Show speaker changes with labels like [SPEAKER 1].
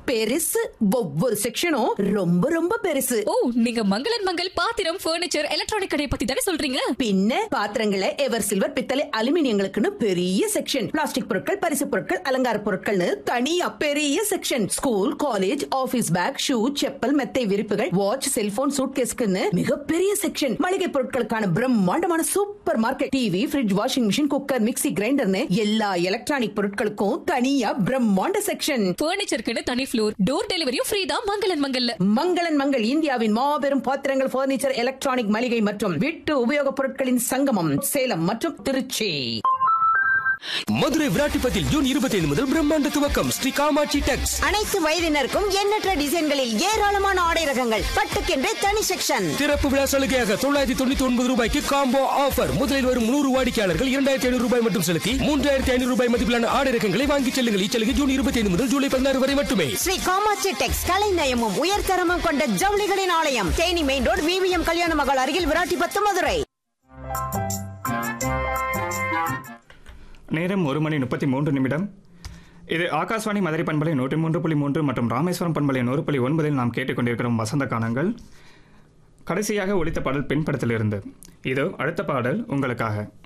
[SPEAKER 1] பெருசு ஒவ்வொரு செக்ஷனும் ரொம்ப ரொம்ப பெருசு
[SPEAKER 2] ஓ நீங்க மங்களன் மங்கள் பாத்திரம் ஃபர்னிச்சர் எலக்ட்ரானிக் கடையை பத்தி தானே சொல்றீங்க
[SPEAKER 1] பின்ன பாத்திரங்களை எவர் சில்வர் பித்தளை அலுமினியங்களுக்குன்னு பெரிய செக்ஷன் பிளாஸ்டிக் பொருட்கள் பரிசு பொருட்கள் அலங்கார பொருட்கள்னு தனியா பெரிய section school college office bag shoe chappal மெத்தை விரிப்புகள் வாட்ச் செல்போன் சூட்கேஸ்க்குன்னு மிகப்பெரிய செக்ஷன் மளிகை பொருட்களுக்கான பிரம்மாண்டமான super market TV fridge washing machine cooker mixie கிரைண்டர்னு எல்லா எலக்ட்ரானிக் பொருட்களுக்கும் தனியா பிரம்மாண்ட செக்ஷன்
[SPEAKER 2] ஃபர்னிச்சருக்குன்னு தனி ஃப்ளோர் டோர் டெலிவரியும் ஃப்ரீ தான் மங்களன் மங்கல்ல
[SPEAKER 1] மங்களன் மங்கள் இந்தியாவின் மாபெரும் பாத்திரங்கள் பர்னிச்சர் எலக்ட்ரானிக் மளிகை மற்றும் வீட்டு உபயோகப் பொருட்களின் சங்கமம் சேலம் மற்றும் திருச்சி
[SPEAKER 3] மதுரை விராட்டிப்பத்தில் ஜூன் இருபத்தி ஐந்து முதல் பிரம்மாண்ட துவக்கம் ஸ்ரீ காமாட்சி டெக்ஸ்
[SPEAKER 4] அனைத்து வயதினருக்கும் எண்ணற்ற டிசைன்களில் ஏராளமான ஆடை ரகங்கள் பட்டுக்கென்றே தனி செக்ஷன்
[SPEAKER 3] திறப்பு விழா சலுகையாக தொள்ளாயிரத்தி தொண்ணூத்தி ஒன்பது ரூபாய்க்கு காம்போ ஆஃபர் முதலில் வரும் நூறு வாடிக்கையாளர்கள் இரண்டாயிரத்தி ஐநூறு ரூபாய் மட்டும் செலுத்தி மூன்றாயிரத்தி ஐநூறு ரூபாய் மதிப்பிலான ஆடை ரகங்களை வாங்கிச் செல்லுங்கள் இச்சலுகை ஜூன் இருபத்தி ஐந்து முதல் ஜூலை பதினாறு வரை மட்டுமே
[SPEAKER 4] ஸ்ரீ காமாட்சி டெக்ஸ் கலை நயமும் உயர்தரமும் கொண்ட ஜவுளிகளின் ஆலயம் தேனி மெயின் ரோடு விவிஎம் கல்யாண மகள் அருகில் விராட்டிபத்து மதுரை
[SPEAKER 5] நேரம் ஒரு மணி முப்பத்தி மூன்று நிமிடம் இது ஆகாஷ்வாணி மதுரை பண்பலை நூற்றி மூன்று புள்ளி மூன்று மற்றும் ராமேஸ்வரம் பண்பலை நூறு புள்ளி ஒன்பதில் நாம் கேட்டுக்கொண்டிருக்கிறோம் வசந்த கானங்கள் கடைசியாக ஒலித்த பாடல் பெண் படத்திலிருந்து இதோ அடுத்த பாடல் உங்களுக்காக